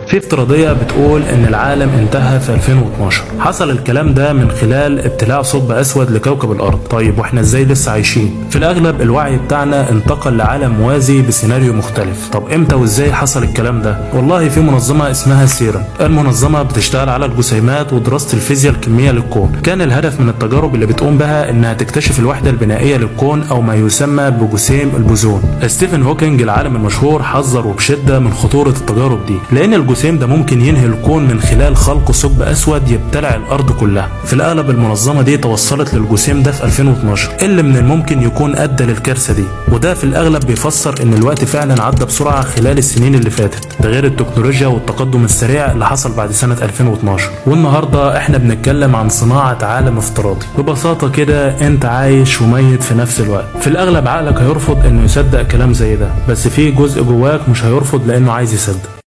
في افتراضية بتقول ان العالم انتهى في 2012 حصل الكلام ده من خلال ابتلاع ثقب اسود لكوكب الارض طيب واحنا ازاي لسه عايشين في الاغلب الوعي بتاعنا انتقل لعالم موازي بسيناريو مختلف طب امتى وازاي حصل الكلام ده والله في منظمة اسمها سيرم المنظمة بتشتغل على الجسيمات ودراسة الفيزياء الكمية للكون كان الهدف من التجارب اللي بتقوم بها انها تكتشف الوحدة البنائية للكون او ما يسمى بجسيم البوزون ستيفن هوكينج العالم المشهور حذر وبشدة من خطورة التجارب دي لان الجسيم ده ممكن ينهي الكون من خلال خلق ثقب اسود يبتلع الارض كلها في الاغلب المنظمة دي توصلت للجسيم ده في 2012 اللي من الممكن يكون ادى للكارثة دي وده في الاغلب بيفسر ان الوقت فعلا عدى بسرعة خلال السنين اللي فاتت ده غير التكنولوجيا والتقدم السريع اللي حصل بعد سنة 2012 والنهاردة احنا بنتكلم عن صناعة عالم افتراضي ببساطة كده انت عايش وميت في نفس الوقت في الاغلب عقلك هيرفض انه يصدق كلام زي ده بس في جزء جواك مش هيرفض لانه عايز يصدق